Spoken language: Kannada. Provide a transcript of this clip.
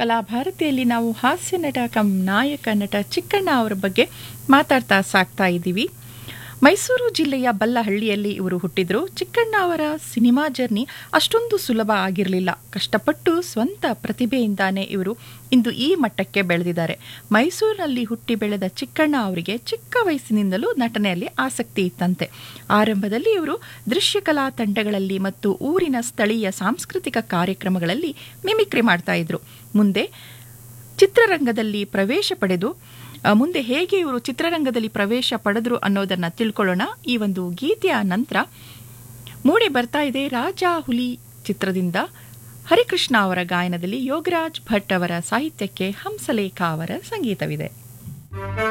ಕಲಾಭಾರತಿಯಲ್ಲಿ ನಾವು ಹಾಸ್ಯ ನಟ ಕಂ ನಾಯಕ ನಟ ಚಿಕ್ಕಣ್ಣ ಅವರ ಬಗ್ಗೆ ಮಾತಾಡ್ತಾ ಸಾಕ್ತಾ ಇದ್ದೀವಿ ಮೈಸೂರು ಜಿಲ್ಲೆಯ ಬಲ್ಲಹಳ್ಳಿಯಲ್ಲಿ ಇವರು ಹುಟ್ಟಿದ್ರು ಚಿಕ್ಕಣ್ಣ ಅವರ ಸಿನಿಮಾ ಜರ್ನಿ ಅಷ್ಟೊಂದು ಸುಲಭ ಆಗಿರಲಿಲ್ಲ ಕಷ್ಟಪಟ್ಟು ಸ್ವಂತ ಪ್ರತಿಭೆಯಿಂದಾನೇ ಇವರು ಇಂದು ಈ ಮಟ್ಟಕ್ಕೆ ಬೆಳೆದಿದ್ದಾರೆ ಮೈಸೂರಿನಲ್ಲಿ ಹುಟ್ಟಿ ಬೆಳೆದ ಚಿಕ್ಕಣ್ಣ ಅವರಿಗೆ ಚಿಕ್ಕ ವಯಸ್ಸಿನಿಂದಲೂ ನಟನೆಯಲ್ಲಿ ಆಸಕ್ತಿ ಇತ್ತಂತೆ ಆರಂಭದಲ್ಲಿ ಇವರು ದೃಶ್ಯಕಲಾ ತಂಡಗಳಲ್ಲಿ ಮತ್ತು ಊರಿನ ಸ್ಥಳೀಯ ಸಾಂಸ್ಕೃತಿಕ ಕಾರ್ಯಕ್ರಮಗಳಲ್ಲಿ ಮಿಮಿಕ್ರಿ ಮಾಡ್ತಾ ಇದ್ರು ಮುಂದೆ ಚಿತ್ರರಂಗದಲ್ಲಿ ಪ್ರವೇಶ ಪಡೆದು ಆ, ಮುಂದೆ ಹೇಗೆ ಇವರು ಚಿತ್ರರಂಗದಲ್ಲಿ ಪ್ರವೇಶ ಪಡೆದ್ರು ಅನ್ನೋದನ್ನ ತಿಳ್ಕೊಳ್ಳೋಣ ಈ ಒಂದು ಗೀತೆಯ ನಂತರ ಮೂಡಿ ಬರ್ತಾ ಇದೆ ರಾಜ ಹುಲಿ ಚಿತ್ರದಿಂದ ಹರಿಕೃಷ್ಣ ಅವರ ಗಾಯನದಲ್ಲಿ ಯೋಗರಾಜ್ ಭಟ್ ಅವರ ಸಾಹಿತ್ಯಕ್ಕೆ ಹಂಸಲೇಖ ಅವರ ಸಂಗೀತವಿದೆ